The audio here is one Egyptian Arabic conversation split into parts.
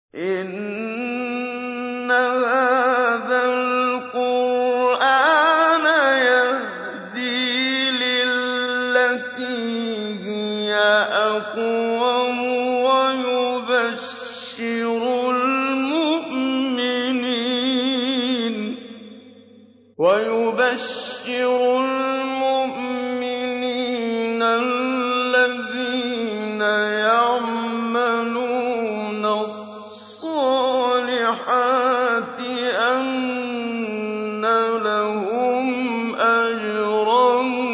إِنَّ هَٰذَا الْقُرْآنَ يَهْدِي لِلَّتِي هِيَ أَقْوَمُ وَيُبَشِّرُ الْمُؤْمِنِينَ الَّذِينَ يَعْمَلُونَ الصَّالِحَاتِ أَنَّ لَهُمْ أَجْرًا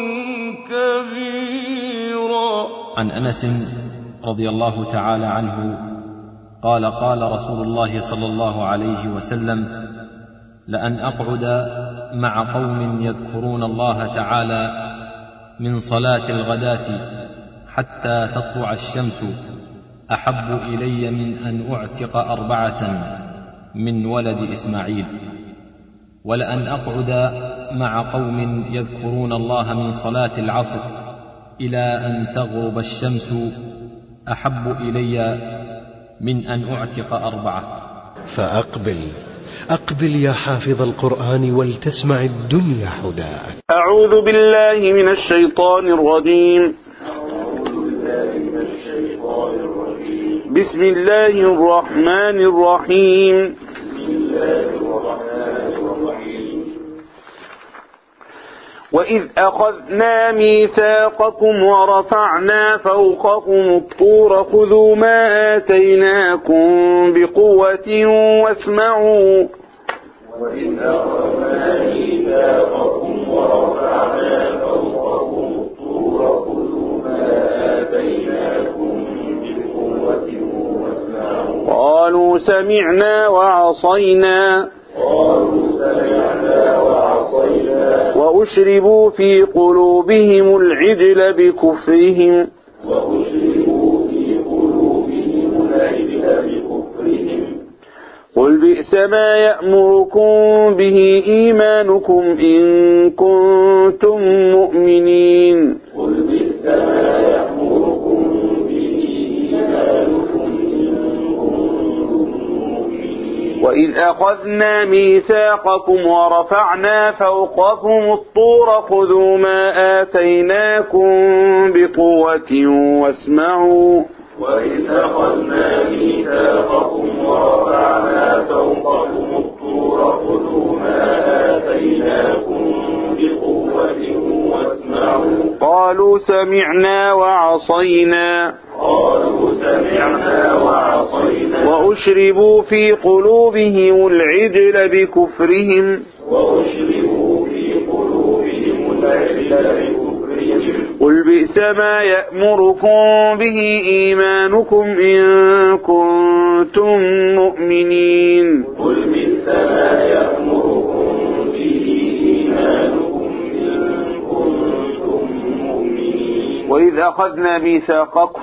كَبِيرًا عن انس رضي الله تعالى عنه قال قال رسول الله صلى الله عليه وسلم لان اقعد مع قوم يذكرون الله تعالى من صلاه الغداه حتى تطلع الشمس احب الي من ان اعتق اربعه من ولد اسماعيل ولان اقعد مع قوم يذكرون الله من صلاه العصر الى ان تغرب الشمس احب الي من ان اعتق اربعه فأقبل أقبل يا حافظ القرآن ولتسمع الدنيا حداك أعوذ بالله من الشيطان الرجيم بسم الله الرحمن الرحيم وإذ أخذنا ميثاقكم ورفعنا فوقكم الطور خذوا ما آتيناكم بقوة واسمعوا وإذ أخذنا ميثاقكم ورفعنا فوقكم الطور خذوا ما آتيناكم بقوة واسمعوا قالوا سمعنا وعصينا قالوا سمعنا وعصينا وأشربوا في قلوبهم العجل بكفرهم وأشربوا في قلوبهم العجل بكفرهم قل بئس ما يأمركم به إيمانكم إن كنتم مؤمنين قل بئس ما يأمركم به إيمانكم إن كنتم مؤمنين وإذ أخذنا ميثاقكم ورفعنا فوقكم الطور خذوا ما آتيناكم بقوة واسمعوا وإذ أخذنا ميثاقكم ورفعنا فوقكم الطور خذوا ما آتيناكم بقوة واسمعوا قالوا سمعنا وعصينا قالوا سمعنا وعصينا وأشربوا في قلوبهم العجل بكفرهم وأشربوا في قلوبهم العجل بكفرهم قل بئس ما يأمركم به إيمانكم إن كنتم مؤمنين قل بئس ما يأمركم به إيمانكم إن كنتم مؤمنين وإذ أخذنا ميثاقكم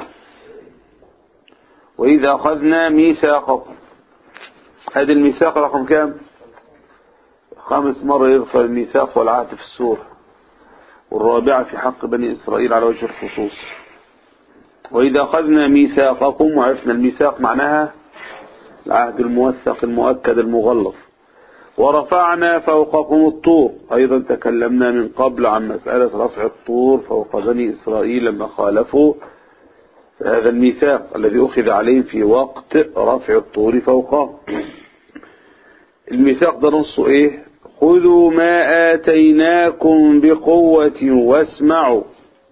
وإذ أخذنا ميثاقكم هذا الميثاق رقم كام خامس مرة يغفر الميثاق والعهد في السورة والرابعة في حق بني إسرائيل على وجه الخصوص وإذا أخذنا ميثاقكم وعرفنا الميثاق معناها العهد الموثق المؤكد المغلظ ورفعنا فوقكم الطور أيضا تكلمنا من قبل عن مسألة رفع الطور فوق بني إسرائيل لما خالفوا هذا الميثاق الذي أخذ عليهم في وقت رفع الطور فوقهم الميثاق ده نصه إيه خذوا ما آتيناكم بقوة واسمعوا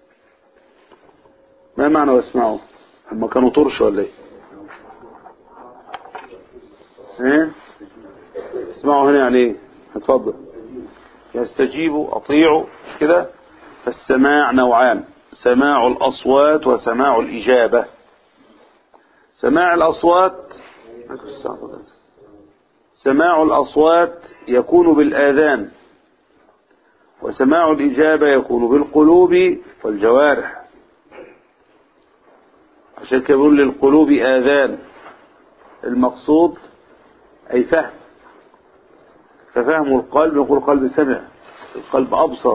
ما معنى واسمعوا هم كانوا طرش ولا ايه ايه اسمعوا هنا يعني ايه اتفضل يستجيبوا اطيعوا كده فالسماع نوعان سماع الاصوات وسماع الاجابة سماع الاصوات سماع الأصوات يكون بالآذان وسماع الإجابة يكون بالقلوب والجوارح عشان كده بيقول للقلوب آذان المقصود أي فهم ففهم القلب يقول قلب سمع القلب أبصر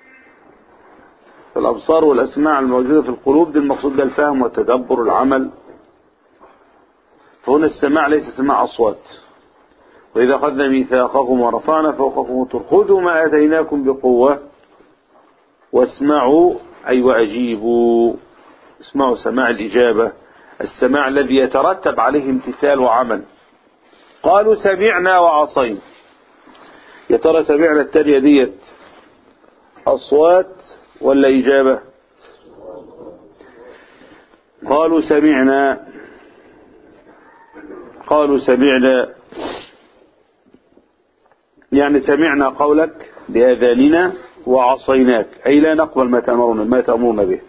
فالأبصار والأسماع الموجودة في القلوب دي المقصود ده الفهم والتدبر والعمل فهنا السماع ليس سماع أصوات وإذا أخذنا ميثاقكم ورفعنا فوقكم الطور خذوا ما آتيناكم بقوة واسمعوا أي وأجيبوا اسمعوا سماع الإجابة السماع الذي يترتب عليه امتثال وعمل قالوا سمعنا وعصينا يا ترى سمعنا التالية ديت أصوات ولا إجابة قالوا سمعنا قالوا سمعنا يعني سمعنا قولك بآذاننا وعصيناك أي لا نقبل ما تأمرنا ما تأمرنا به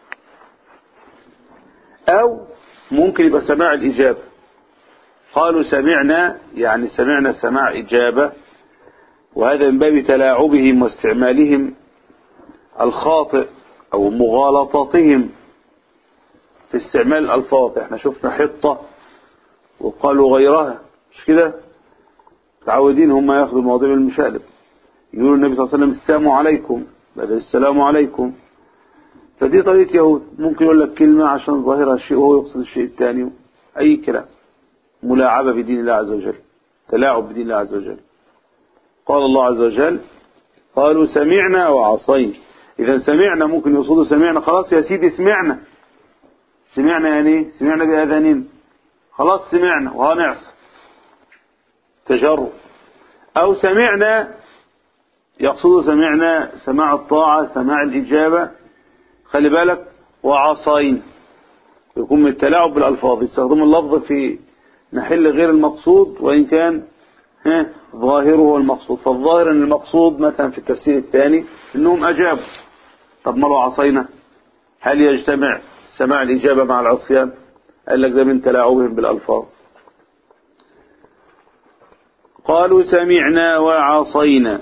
أو ممكن يبقى سماع الإجابة قالوا سمعنا يعني سمعنا سماع إجابة وهذا من باب تلاعبهم واستعمالهم الخاطئ أو مغالطتهم في استعمال الألفاظ احنا شفنا حطة وقالوا غيرها مش كده متعودين هم ياخذوا المواضيع المشالب يقولوا النبي صلى الله عليه وسلم السلام عليكم بدل السلام عليكم فدي طريقة يهود ممكن يقول لك كلمة عشان ظاهرها الشيء وهو يقصد الشيء الثاني أي كلام ملاعبة بدين الله عز وجل تلاعب بدين الله عز وجل قال الله عز وجل قالوا سمعنا وعصينا إذا سمعنا ممكن يقصدوا سمعنا خلاص يا سيدي سمعنا سمعنا يعني ايه سمعنا بأذانين خلاص سمعنا وهنعصى تجرب أو سمعنا يقصد سمعنا سماع الطاعة سماع الإجابة خلي بالك وعصين يكون من التلاعب بالألفاظ يستخدم اللفظ في محل غير المقصود وإن كان ها ظاهره هو المقصود فالظاهر أن المقصود مثلا في التفسير الثاني أنهم أجابوا طب ما لو عصينا هل يجتمع سماع الإجابة مع العصيان قال لك ده من تلاعبهم بالألفاظ قالوا سمعنا وعصينا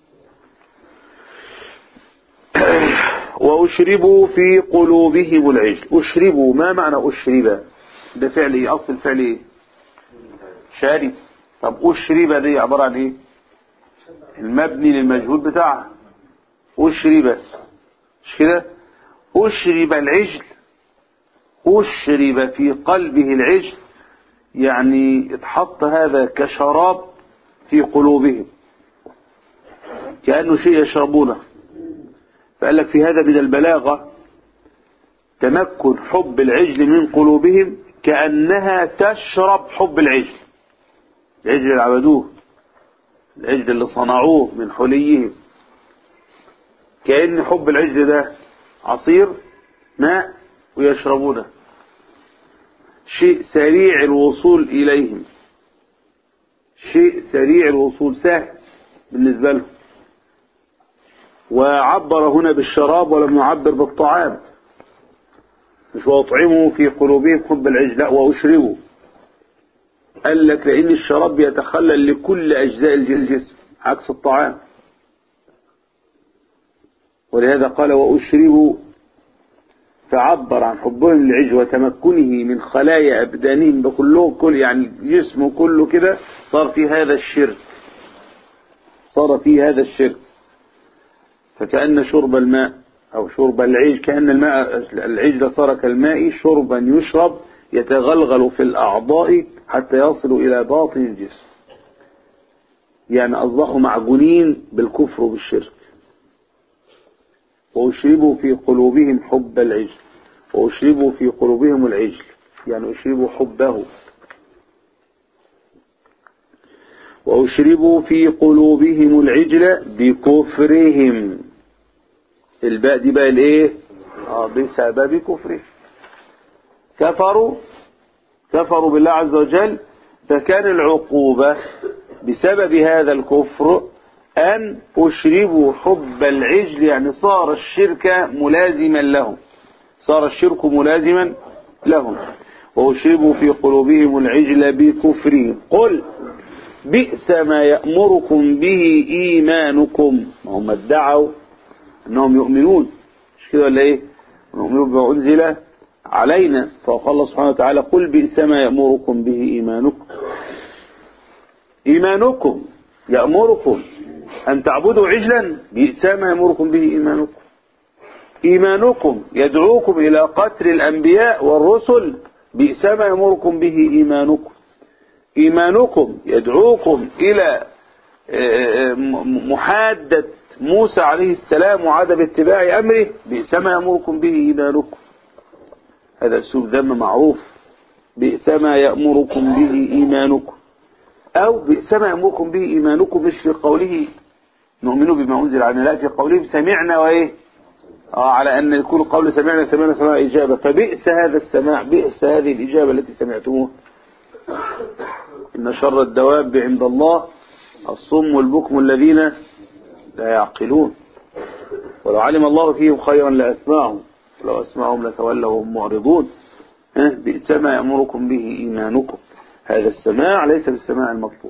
وأشربوا في قلوبهم العجل أشربوا ما معنى أشرب ده فعل إيه أصل الفعل إيه شارب طب أشرب دي عبارة عن إيه المبني للمجهول بتاعها أشرب مش كده أشرب العجل أشرب في قلبه العجل يعني اتحط هذا كشراب في قلوبهم كأنه شيء يشربونه فقال لك في هذا من البلاغة تمكن حب العجل من قلوبهم كأنها تشرب حب العجل العجل اللي عبدوه العجل اللي صنعوه من حليهم كأن حب العجل ده عصير ماء ويشربونه شيء سريع الوصول إليهم شيء سريع الوصول سهل بالنسبة لهم وعبر هنا بالشراب ولم يعبر بالطعام مش وأطعموا في قلوبهم حب العجل لا وأشربوا قال لك لأن الشراب بيتخلل لكل أجزاء الجسم عكس الطعام ولهذا قال وأشربوا فعبر عن حبهم للعجل وتمكنه من خلايا أبدانهم بكلهم كل يعني جسمه كله كده صار في هذا الشرك صار في هذا الشرك فكأن شرب الماء أو شرب العجل كأن الماء العجل صار كالماء شربا يشرب يتغلغل في الأعضاء حتى يصل إلى باطن الجسم يعني أصبحوا معجونين بالكفر وبالشرك وأشربوا في قلوبهم حب العجل وأشربوا في قلوبهم العجل يعني أشربوا حبه وأشربوا في قلوبهم العجل بكفرهم الباء دي بقى الايه آه بسبب كفرهم كفروا كفروا بالله عز وجل فكان العقوبة بسبب هذا الكفر أن أشربوا حب العجل يعني صار الشرك ملازما لهم صار الشرك ملازما لهم وأشربوا في قلوبهم العجل بكفرهم قل بئس ما يأمركم به إيمانكم هم ادعوا أنهم يؤمنون مش كده ولا إيه نؤمنون بما أنزل علينا فقال الله سبحانه وتعالى قل بئس ما يأمركم به إيمانكم إيمانكم يأمركم أن تعبدوا عجلا بئس ما يأمركم به إيمانكم إيمانكم يدعوكم إلى قتل الأنبياء والرسل بئس ما يأمركم به إيمانكم إيمانكم يدعوكم إلى آه، م- محادة موسى عليه السلام وعدم اتباع أمره بئس ما يأمركم به إيمانكم هذا أسلوب ذم معروف بئس ما يأمركم به إيمانكم أو بئس ما يأمركم به إيمانكم مش في قوله نؤمن بما أنزل علينا لا في قولهم سمعنا وإيه آه على أن يكون قول سمعنا سمعنا سماع إجابة فبئس هذا السماع بئس هذه الإجابة التي سمعتموها إن شر الدواب عند الله الصم والبكم الذين لا يعقلون ولو علم الله فيهم خيرا لأسمعهم ولو أسمعهم لتولوا وهم معرضون ها؟ بئس ما يأمركم به إيمانكم هذا السماع ليس بالسماع المطلوب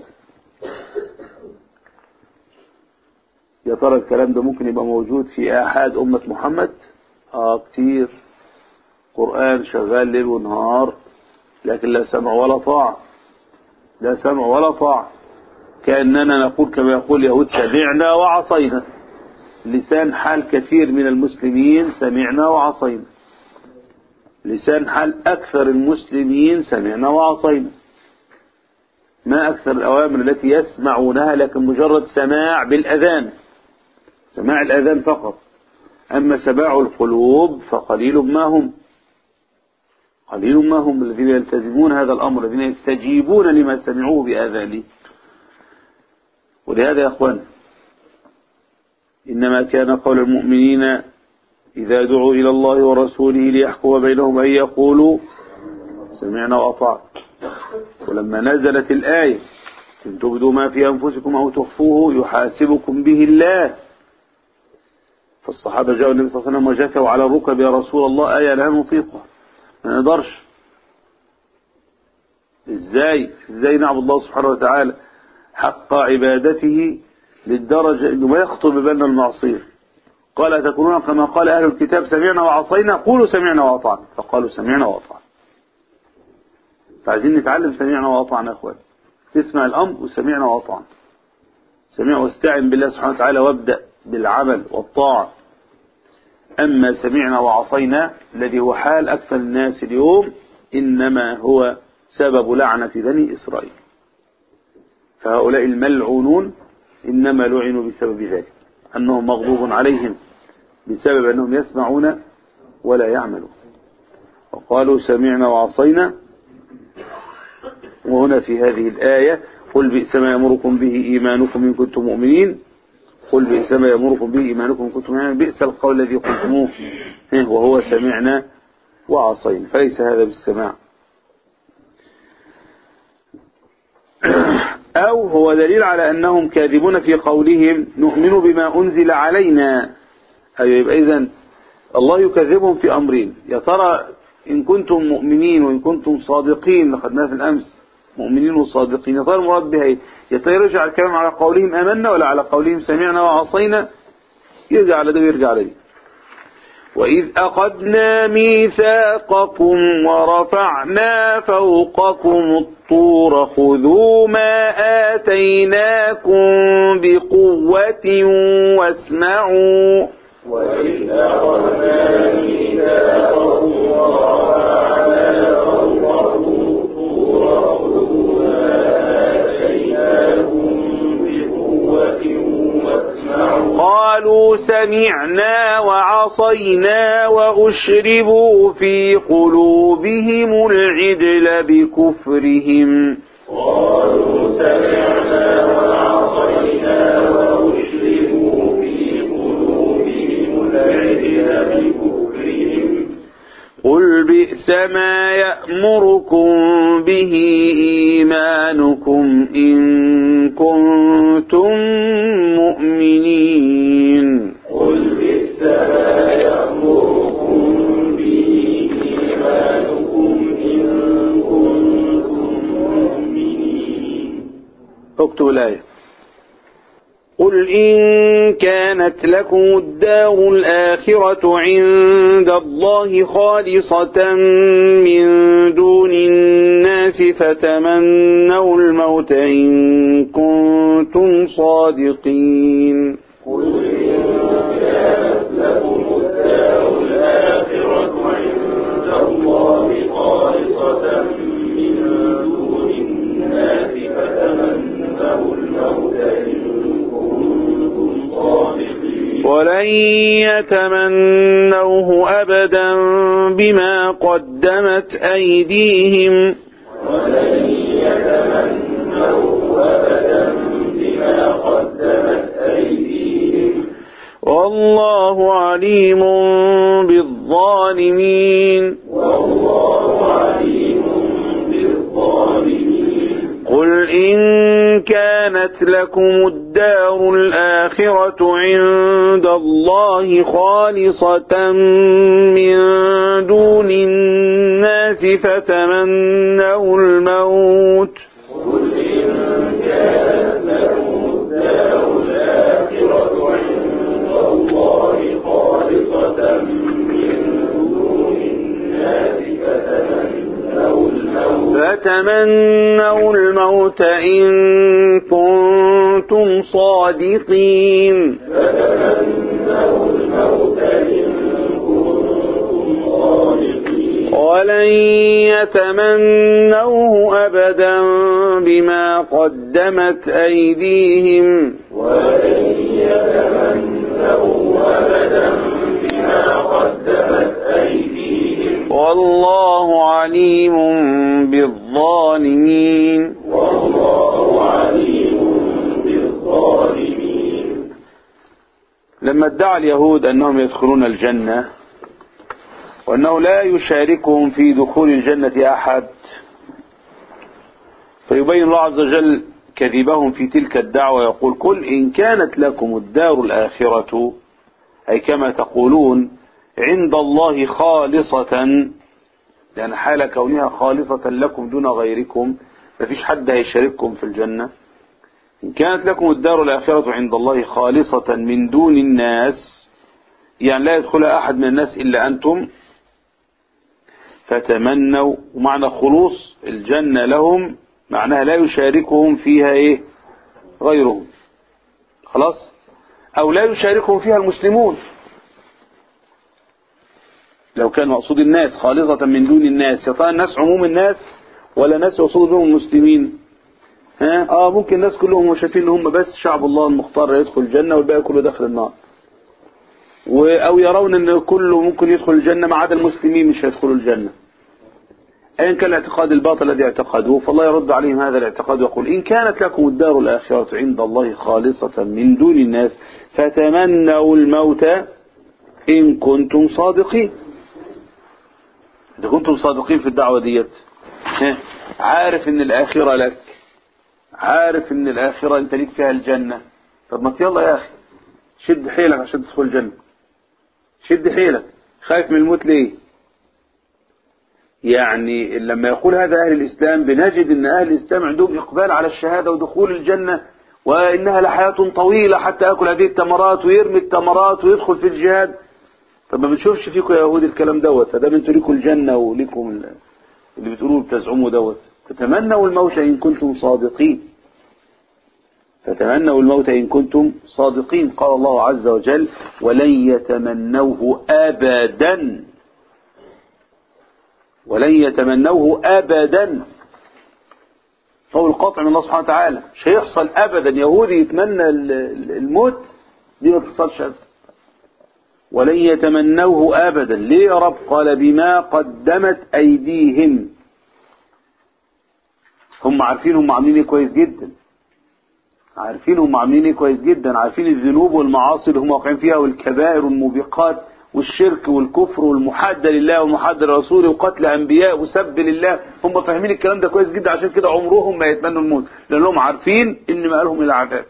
يا ترى الكلام ده ممكن يبقى موجود في آحاد أمة محمد آه كتير قرآن شغال ليل ونهار لكن لا سمع ولا طاعة لا سمع ولا طاعة كأننا نقول كما يقول اليهود سمعنا وعصينا لسان حال كثير من المسلمين سمعنا وعصينا لسان حال أكثر المسلمين سمعنا وعصينا ما أكثر الأوامر التي يسمعونها لكن مجرد سماع بالأذان سماع الأذان فقط أما سماع القلوب فقليل ما هم قليل ما هم الذين يلتزمون هذا الأمر الذين يستجيبون لما سمعوه بآذانهم ولهذا يا أخوان إنما كان قول المؤمنين إذا دعوا إلى الله ورسوله ليحكم بينهم أن يقولوا سمعنا وأطعنا ولما نزلت الآية إن تبدوا ما في أنفسكم أو تخفوه يحاسبكم به الله فالصحابة جاءوا النبي صلى الله عليه وسلم وجثوا على الركب يا رسول الله آية لا نطيقها ما نقدرش ازاي ازاي نعبد الله سبحانه وتعالى حق عبادته للدرجة انه ما يخطر ببالنا المعصية قال أتكونون كما قال أهل الكتاب سمعنا وعصينا قولوا سمعنا وأطعنا فقالوا سمعنا وأطعنا فعايزين نتعلم سمعنا وأطعنا يا أخوان تسمع الأمر وسمعنا وأطعنا سمع واستعن بالله سبحانه وتعالى وابدأ بالعمل والطاعة أما سمعنا وعصينا الذي هو حال أكثر الناس اليوم إنما هو سبب لعنة بني إسرائيل فهؤلاء الملعونون إنما لعنوا بسبب ذلك أنهم مغضوب عليهم بسبب أنهم يسمعون ولا يعملون وقالوا سمعنا وعصينا وهنا في هذه الآية قل بئس ما يأمركم به إيمانكم إن كنتم مؤمنين قل بئس ما يأمركم به إيمانكم إن كنتم مؤمنين بئس القول الذي قلتموه وهو سمعنا وعصينا فليس هذا بالسماع أو هو دليل على أنهم كاذبون في قولهم نؤمن بما أنزل علينا أيوة يبقى إذن الله يكذبهم في أمرين يا ترى إن كنتم مؤمنين وإن كنتم صادقين لقدناها في الأمس مؤمنين وصادقين يا ترى المراد بها إيه؟ يا ترى يرجع الكلام على قولهم آمنا ولا على قولهم سمعنا وعصينا يرجع على ده ويرجع على دي وإذ أخذنا ميثاقكم ورفعنا فوقكم الطور خذوا ما آتيناكم بقوة واسمعوا وإذ أخذنا ميثاقكم ورفعنا فوقكم الطور خذوا ما آتيناكم بقوة واسمعوا قالوا سمعنا وعصينا وأشربوا في قلوبهم العجل بكفرهم قالوا سمعنا وعصينا وأشربوا في قلوبهم العجل بكفرهم قل بئس ما يأمركم به إيمانكم إن كنتم مؤمنين قل بئس ما يأمركم به إيمانكم إن كنتم مؤمنين اكتب الآية قل إن كانت لكم الدار الآخرة عند الله خالصة من دون الناس فتمنوا الموت إن كنتم صادقين قل إن كانت لكم الدار الآخرة عند الله خالصة خالصة من دون الناس فتمنوا الموت إن كنتم صادقين ولن يتمنوه أبدا بما قدمت أيديهم ولن يتمنوا أبدا بما قدمت أيديهم والله عليم بالظالمين والله عليم بالظالمين قل إن كانت لكم الدار الآخرة عند الله خالصة من دون الناس فتمنوا الموت قل إن كانت لكم الدار الآخرة عند الله خالصة من دون الناس فتمنوا الموت فتمنوا الموت إن كنتم صادقين فتمنوا الموت إن كنتم صادقين ولن يتمنوه أبدا بما قدمت أيديهم ولن يتمنوا أبدا بما قدمت أيديهم والله عليم بالظالمين والله عليم بالظالمين لما ادعى اليهود أنهم يدخلون الجنة وأنه لا يشاركهم في دخول الجنة أحد فيبين الله عز وجل كذبهم في تلك الدعوة يقول قل إن كانت لكم الدار الآخرة أي كما تقولون عند الله خالصة لأن حال كونها خالصة لكم دون غيركم مفيش حد هيشارككم في الجنة إن كانت لكم الدار الآخرة عند الله خالصة من دون الناس يعني لا يدخل أحد من الناس إلا أنتم فتمنوا ومعنى خلوص الجنة لهم معناها لا يشاركهم فيها إيه غيرهم خلاص أو لا يشاركهم فيها المسلمون لو كان مقصود الناس خالصة من دون الناس يا ترى الناس عموم الناس ولا ناس يقصد بهم المسلمين ها اه ممكن الناس كلهم شايفين ان هم بس شعب الله المختار يدخل الجنة والباقي كله داخل النار و- او يرون ان كله ممكن يدخل الجنة ما عدا المسلمين مش هيدخلوا الجنة ايا كان الاعتقاد الباطل الذي اعتقدوه فالله يرد عليهم هذا الاعتقاد ويقول ان كانت لكم الدار الاخرة عند الله خالصة من دون الناس فتمنوا الموت ان كنتم صادقين إذا كنتم صادقين في الدعوة ديت ها، عارف إن الآخرة لك عارف إن الآخرة أنت ليك فيها الجنة طب ما يلا يا أخي شد حيلك عشان تدخل الجنة شد حيلك خايف من الموت ليه يعني لما يقول هذا أهل الإسلام بنجد أن أهل الإسلام عندهم إقبال على الشهادة ودخول الجنة وإنها لحياة طويلة حتى أكل هذه التمرات ويرمي التمرات ويدخل في الجهاد طب ما بنشوفش فيكم يا يهود الكلام دوت فده انتوا ليكم الجنة وليكم ال- اللي بتقولوا بتزعموا دوت فتمنوا الموت إن كنتم صادقين فتمنوا الموت إن كنتم صادقين قال الله عز وجل ولن يتمنوه أبدا ولن يتمنوه أبدا قول قاطع من الله سبحانه وتعالى مش هيحصل أبدا يهودي يتمنى ال- ال- الموت دي ما تحصلش أبدا ولن يتمنوه أبدا ليه يا رب قال بما قدمت أيديهم هم عارفين هم عاملين ايه كويس جدا عارفين هم عاملين ايه كويس جدا عارفين الذنوب والمعاصي اللي هم واقعين فيها والكبائر والموبقات والشرك والكفر والمحادة لله والمحادة لرسوله وقتل أنبياء وسب لله هم فاهمين الكلام ده كويس جدا عشان كده عمرهم ما يتمنوا الموت لأنهم عارفين إن مآلهم إلى عذاب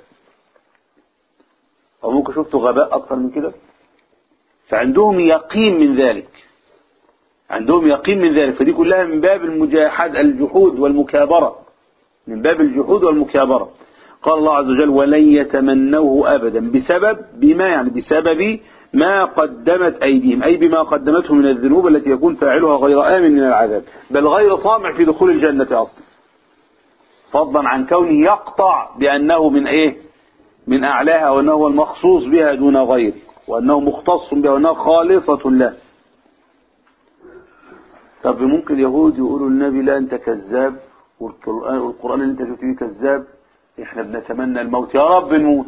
أو ممكن شفتوا غباء أكتر من كده فعندهم يقين من ذلك عندهم يقين من ذلك فدي كلها من باب المجاحد الجحود والمكابرة من باب الجحود والمكابرة قال الله عز وجل ولن يتمنوه أبدا بسبب بما يعني بسبب ما قدمت أيديهم أي بما قدمته من الذنوب التي يكون فاعلها غير آمن من العذاب بل غير طامع في دخول الجنة أصلا فضلا عن كونه يقطع بأنه من إيه من أعلاها وأنه هو المخصوص بها دون غيره وأنه مختص بها وأنها خالصة له طب ممكن اليهود يقولوا للنبي لا انت كذاب والقرآن, والقرآن اللي انت جبت فيه كذاب احنا بنتمنى الموت يا رب نموت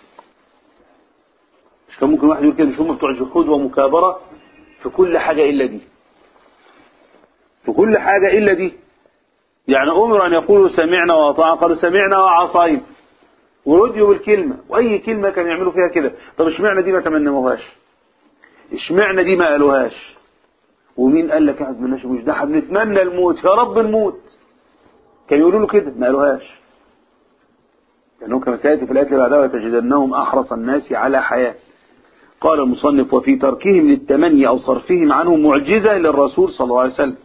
مش كان ممكن واحد يقول كده مش هم بتوع جحود ومكابرة في كل حاجة إلا دي في كل حاجة إلا دي يعني أمر أن يقولوا سمعنا وأطعنا قالوا سمعنا وعصينا وردوا بالكلمة وأي كلمة كانوا يعملوا فيها كده طب اشمعنى دي ما تمنوهاش اشمعنى دي ما قالوهاش ومين قال لك احنا بنتمناش الموت ده احنا بنتمنى الموت يا رب نموت كانوا يقولوا له كده ما قالوهاش لأنه كما سيأتي في الآية اللي بعدها وتجدنهم أحرص الناس على حياة قال المصنف وفي تركهم للتمني أو صرفهم عنه معجزة للرسول صلى الله عليه وسلم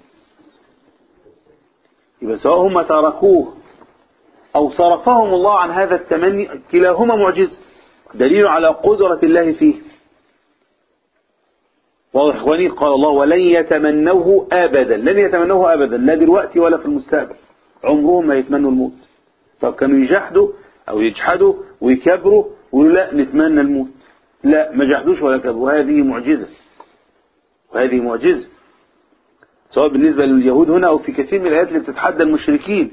يبقى سواء هم تركوه أو صرفهم الله عن هذا التمني كلاهما معجزة دليل على قدرة الله فيه واضح إخواني قال الله ولن يتمنوه أبدا لن يتمنوه أبدا لا دلوقتي ولا في المستقبل عمرهم ما يتمنوا الموت طب كانوا يجحدوا أو يجحدوا ويكبروا ويقولوا لا نتمنى الموت لا ما جحدوش ولا كبروا وهذه معجزة وهذه معجزة سواء بالنسبة لليهود هنا أو في كثير من الآيات اللي بتتحدى المشركين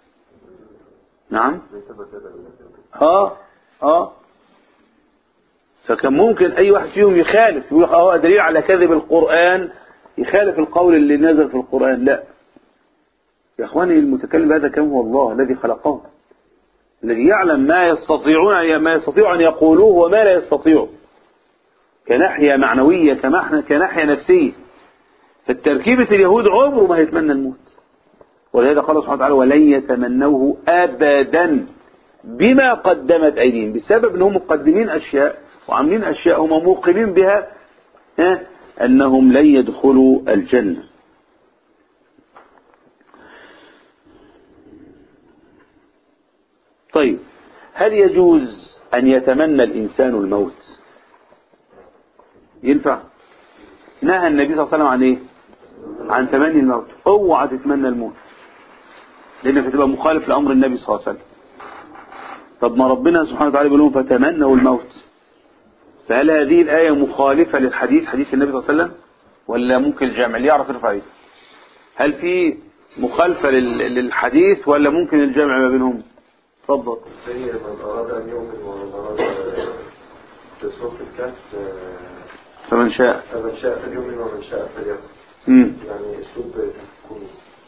نعم اه اه فكان ممكن اي واحد فيهم يخالف يقول اه دليل على كذب القرآن يخالف القول اللي نزل في القرآن لا يا اخواني المتكلم هذا كان هو الله الذي خلقهم الذي يعلم ما يستطيعون ما يستطيع ان يقولوه وما لا يستطيعوا كناحية معنوية كناحية نفسية فالتركيبة اليهود عمره ما هيتمنى الموت ولهذا قال سبحانه وتعالى ولن يتمنوه أبدا بما قدمت أيديهم بسبب أنهم مقدمين أشياء وعاملين أشياء هم موقنين بها ها أنهم لن يدخلوا الجنة طيب هل يجوز أن يتمنى الإنسان الموت ينفع نهى النبي صلى الله عليه وسلم عن إيه عن تمني الموت اوعى تتمنى الموت لأنك هتبقى مخالف لأمر النبي صلى الله عليه وسلم طب ما ربنا سبحانه وتعالى بيقول لهم فتمنوا الموت فهل هذه الآية مخالفة للحديث حديث النبي صلى الله عليه وسلم ولا ممكن الجامع اللي يعرف يرفع ايده هل في مخالفة لل- للحديث ولا ممكن الجمع ما بينهم اتفضل زي من أراد أن يؤمن ومن أراد في سورة الكهف آه، فمن شاء فمن شاء فليؤمن ومن شاء فليكفر مم. يعني أسلوب تحكمي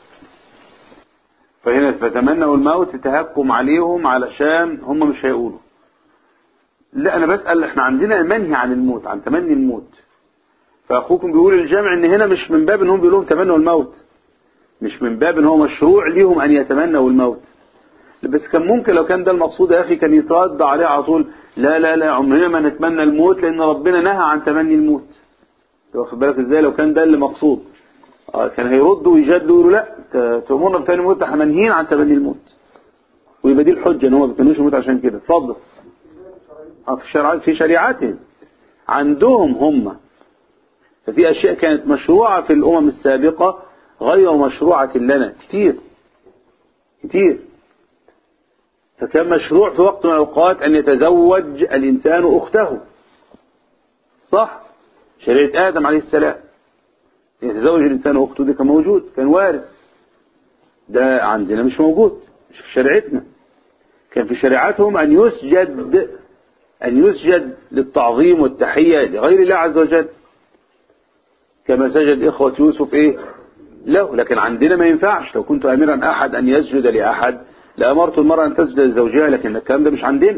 فهنا فتمنوا الموت تهكم عليهم علشان هم مش هيقولوا لا انا بسأل احنا عندنا منهي عن الموت عن تمني الموت فاخوكم بيقول الجامع ان هنا مش من باب ان هم بيقولوا لهم تمنوا الموت مش من باب ان هو مشروع ليهم ان يتمنوا الموت بس كان ممكن لو كان ده المقصود يا اخي كان يترد عليه على طول لا لا لا عمرنا ما نتمنى الموت لان ربنا نهى عن تمني الموت واخد بالك ازاي لو كان ده اللي مقصود آه، كان هيردوا ويجادلوا يقولوا لا ت- تأمرنا بتمني الموت احنا منهيين عن تمني الموت ويبقى دي الحجة ان هم ما بيتمنوش الموت عشان كده اتفضل آه، في شرع في شريعتهم عندهم هم ففي اشياء كانت مشروعة في الامم السابقة غير مشروعة لنا كتير كتير فكان مشروع في وقت من الأوقات أن يتزوج الإنسان أخته صح شريعة آدم عليه السلام يتزوج الإنسان أخته ده كان موجود كان وارد ده عندنا مش موجود مش في شريعتنا كان في شريعتهم أن يسجد أن يسجد للتعظيم والتحية لغير الله عز وجل كما سجد إخوة يوسف إيه له لكن عندنا ما ينفعش لو كنت أميرا أحد أن يسجد لأحد لأمرت المرأة أن تسجد لزوجها لكن الكلام ده مش عندنا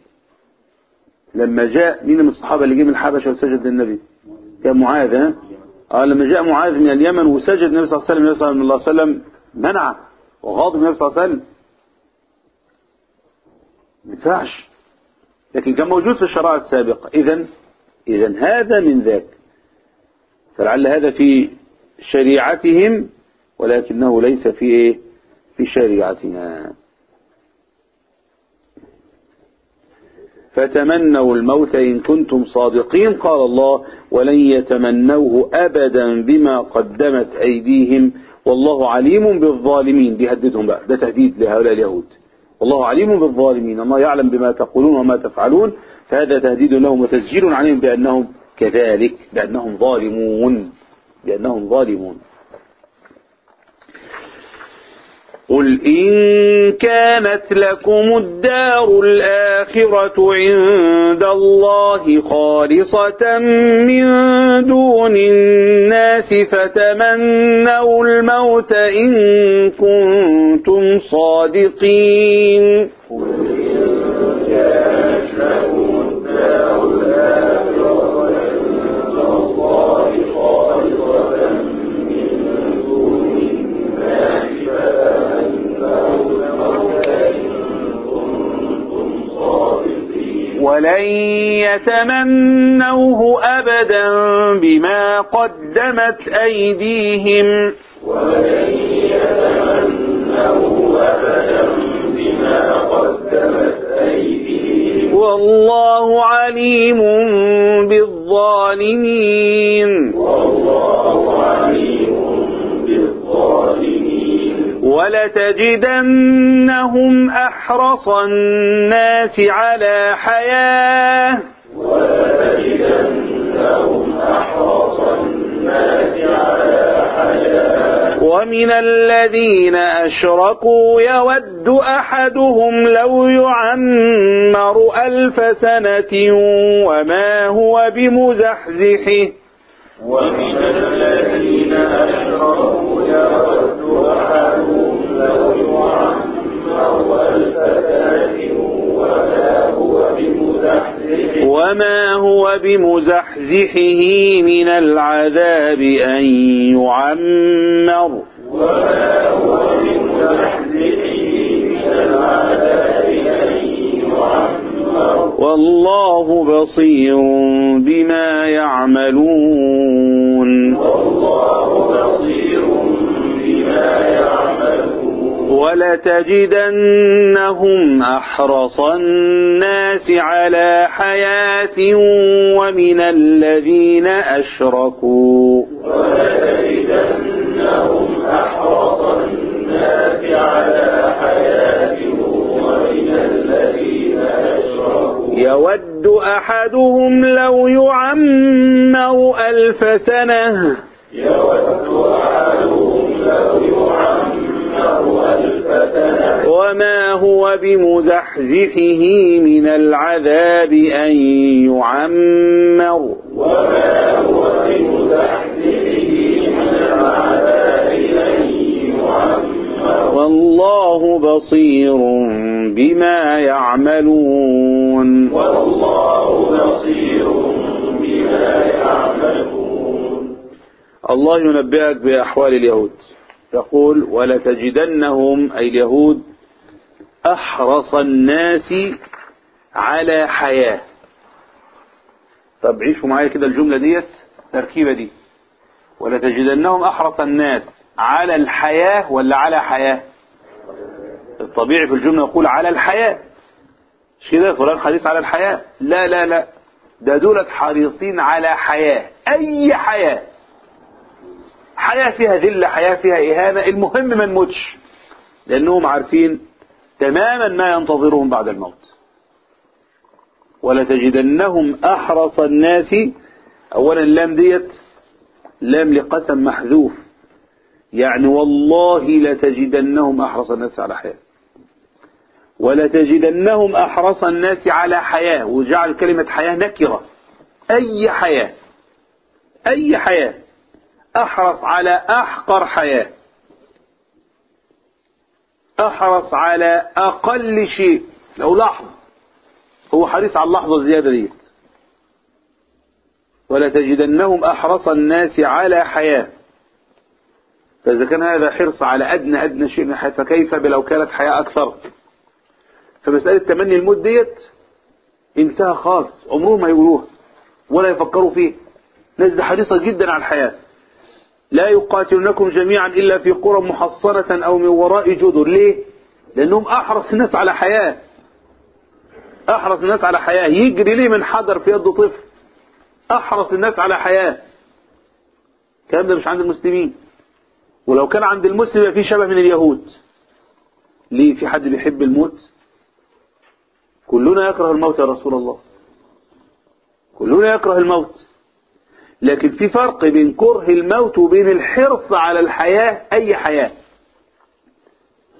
لما جاء مين من الصحابة اللي جه من الحبشة وسجد للنبي كان معاذ ها اه لما جاء معاذ من اليمن وسجد النبي صلى الله عليه وسلم النبي صلى الله عليه وسلم منع وغاضب النبي صلى الله عليه وسلم ما ينفعش لكن كان موجود في الشرائع السابقة إذا إذا هذا من ذاك فلعل هذا في شريعتهم ولكنه ليس في إيه في شريعتنا فتمنوا الموت إن كنتم صادقين قال الله ولن يتمنوه أبدا بما قدمت أيديهم والله عليم بالظالمين بيهددهم بقى ده تهديد لهؤلاء اليهود والله عليم بالظالمين الله يعلم بما تقولون وما تفعلون فهذا تهديد لهم وتسجيل عليهم بأنهم كذلك بأنهم ظالمون بأنهم ظالمون قل إن كانت لكم الدار الآخرة عند الله خالصة من دون الناس فتمنوا الموت إن كنتم صادقين ولن يتمنوه أبدا بما قدمت أيديهم والله عليم بالظالمين ولتجدنهم أحرص الناس على حياة ومن الذين أشركوا يود أحدهم لو يعمر ألف سنة وما هو بمزحزحه ومن الذين أشركوا يود أحدهم لو يعمر ألف سنة وما هو بمزحزحه وما هو بمزحزحه من العذاب أن يعمر وما هو بمزحزحه من العذاب أن يعمر والله بصير بما يعملون والله بصير بما يعملون ولتجدنهم أحرص الناس على حياة ومن الذين أشركوا ولتجدنهم أحرص الناس على حياة ومن الذين أشركوا يود أحدهم لو يعمر ألف سنة يود أحدهم لو يعمر ألف سنة وما هو بمزحزحه من العذاب أن يعمر وما هو بمزحزحه من العذاب أن يعمر والله بصير بما يعملون والله بصير بما يعملون الله ينبئك بأحوال اليهود يقول ولتجدنهم أي اليهود أحرص الناس على حياة طب عيشوا معايا كده الجملة ديت التركيبة دي ولتجدنهم أحرص الناس على الحياة ولا على حياة الطبيعي في الجملة يقول على الحياة مش كده فلان حريص على الحياة لا لا لا ده دولت حريصين على حياة أي حياة حياة فيها ذلة حياة فيها إهانة المهم ما نموتش لأنهم عارفين تماما ما ينتظرهم بعد الموت ولتجدنهم أحرص الناس أولا اللام ديت لام لقسم محذوف يعني والله لتجدنهم أحرص الناس على حياة ولتجدنهم أحرص الناس على حياة وجعل كلمة حياة نكرة أي حياة أي حياة أحرص على أحقر حياة أحرص على أقل شيء لو لحظة هو حريص على اللحظة الزيادة ديت ولتجدنهم أحرص الناس على حياة فإذا كان هذا حرص على أدنى أدنى شيء من حياة فكيف بلو كانت حياة أكثر فمسألة تمني الموت ديت انساها خالص عمرهم ما يقولوها ولا يفكروا فيه ناس دي حريصة جدا على الحياة لا يقاتلونكم جميعا إلا في قرى محصنة أو من وراء جدر ليه؟ لأنهم أحرص الناس على حياة أحرص الناس على حياة يجري ليه من حجر في يد طفل أحرص الناس على حياة الكلام ده مش عند المسلمين ولو كان عند المسلم يبقى في شبه من اليهود ليه في حد بيحب الموت كلنا يكره الموت يا رسول الله كلنا يكره الموت لكن في فرق بين كره الموت وبين الحرص على الحياة أي حياة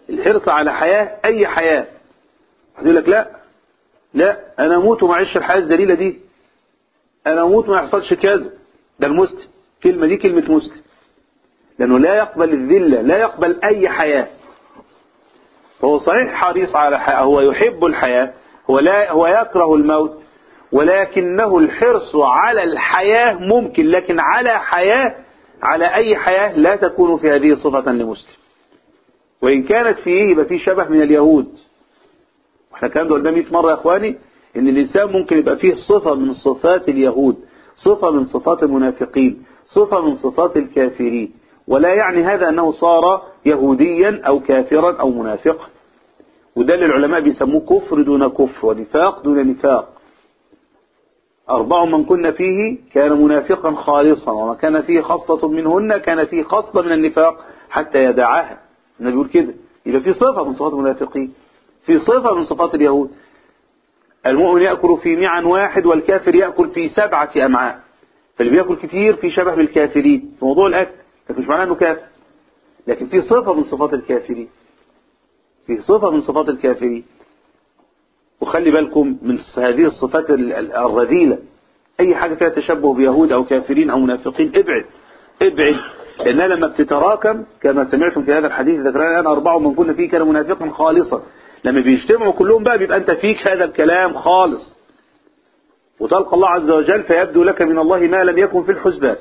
الحرص على حياة أي حياة يقول لك لا لا أنا أموت وما أعيش الحياة الذليلة دي أنا أموت وما يحصلش كذا ده المسلم كلمة دي كلمة مسلم لأنه لا يقبل الذلة لا يقبل أي حياة هو صحيح حريص على حياة هو يحب الحياة هو, لا هو يكره الموت ولكنه الحرص على الحياة ممكن لكن على حياة على أي حياة لا تكون في هذه صفة لمسلم وإن كانت فيه يبقى فيه شبه من اليهود واحنا الكلام ده قلنا 100 مرة يا إخواني إن الإنسان ممكن يبقى فيه صفة من صفات اليهود صفة من صفات المنافقين صفة من صفات الكافرين ولا يعني هذا أنه صار يهوديا أو كافرا أو منافقا وده اللي العلماء بيسموه كفر دون كفر ونفاق دون نفاق أربع من كنا فيه كان منافقا خالصا وما كان فيه خصلة منهن كان فيه خصلة من النفاق حتى يدعاها النبي يقول كده يبقى في صفة من صفات المنافقين في صفة من صفات اليهود المؤمن يأكل في معا واحد والكافر يأكل في سبعة أمعاء فاللي بيأكل كتير في شبه بالكافرين في موضوع الأكل لكن مش معناه أنه كافر لكن في صفة من صفات الكافرين في صفة من صفات الكافرين وخلي بالكم من هذه الصفات الرذيلة أي حاجة فيها تشبه بيهود أو كافرين أو منافقين ابعد ابعد لأنها لما بتتراكم كما سمعتم في هذا الحديث ذكرنا الآن أربعة من كنا فيه كان منافقا خالصا لما بيجتمعوا كلهم بقى بيبقى أنت فيك هذا الكلام خالص وتلقى الله عز وجل فيبدو لك من الله ما لم يكن في الحسبان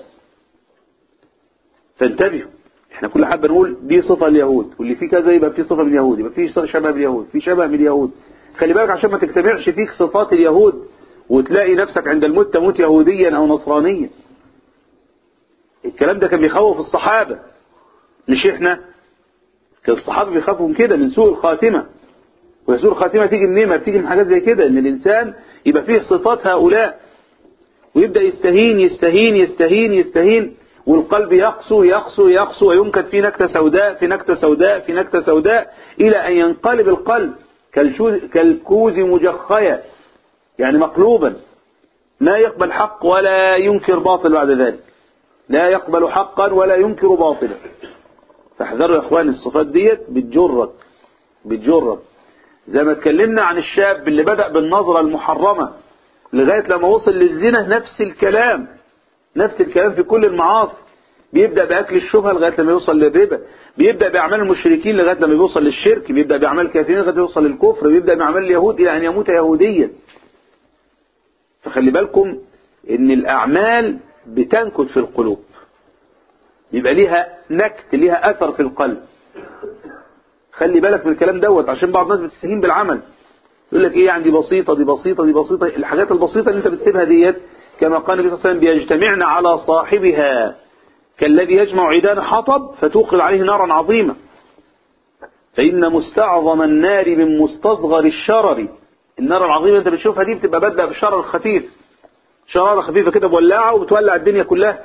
فانتبهوا احنا كل حبة نقول دي صفة اليهود واللي فيه كذا يبقى فيه صفة من اليهود يبقى فيه شبه باليهود في شبه من اليهود خلي بالك عشان ما تجتمعش فيك صفات اليهود وتلاقي نفسك عند الموت تموت يهوديا او نصرانيا الكلام ده كان بيخوف الصحابة مش احنا كان الصحابة بيخافوا من كده من سوء الخاتمة وسوء الخاتمة تيجي منين ما بتيجي من حاجات زي كده ان الانسان يبقى فيه صفات هؤلاء ويبدأ يستهين يستهين يستهين يستهين والقلب يقسو يقسو يقسو وينكت في نكتة سوداء في نكتة سوداء في نكتة سوداء إلى أن ينقلب القلب كالكوز مجخية يعني مقلوبا لا يقبل حق ولا ينكر باطل بعد ذلك لا يقبل حقا ولا ينكر باطلا فاحذروا يا اخواني الصفات ديت بتجرك بتجرك زي ما اتكلمنا عن الشاب اللي بدأ بالنظرة المحرمة لغاية لما وصل للزنا نفس الكلام نفس الكلام في كل المعاصي بيبدأ بأكل الشبهة لغاية لما يوصل للربا بيبدأ بأعمال المشركين لغاية لما يوصل للشرك بيبدأ بأعمال الكافرين لغاية لما يوصل للكفر بيبدأ بأعمال اليهود إلى أن يموت يهوديا فخلي بالكم إن الأعمال بتنكت في القلوب يبقى ليها نكت ليها أثر في القلب خلي بالك من الكلام دوت عشان بعض الناس بتستهين بالعمل يقول لك ايه يعني دي بسيطة دي بسيطة دي بسيطة الحاجات البسيطة اللي انت بتسيبها ديت كما قال النبي صلى الله عليه وسلم بيجتمعن على صاحبها كالذي يجمع عيدان حطب فتوقد عليه نارا عظيمة فإن مستعظم النار من مستصغر الشرر النار العظيمة انت بتشوفها دي بتبقى بدأ بشرر خفيف شرارة خفيفة كده مولعة وبتولع الدنيا كلها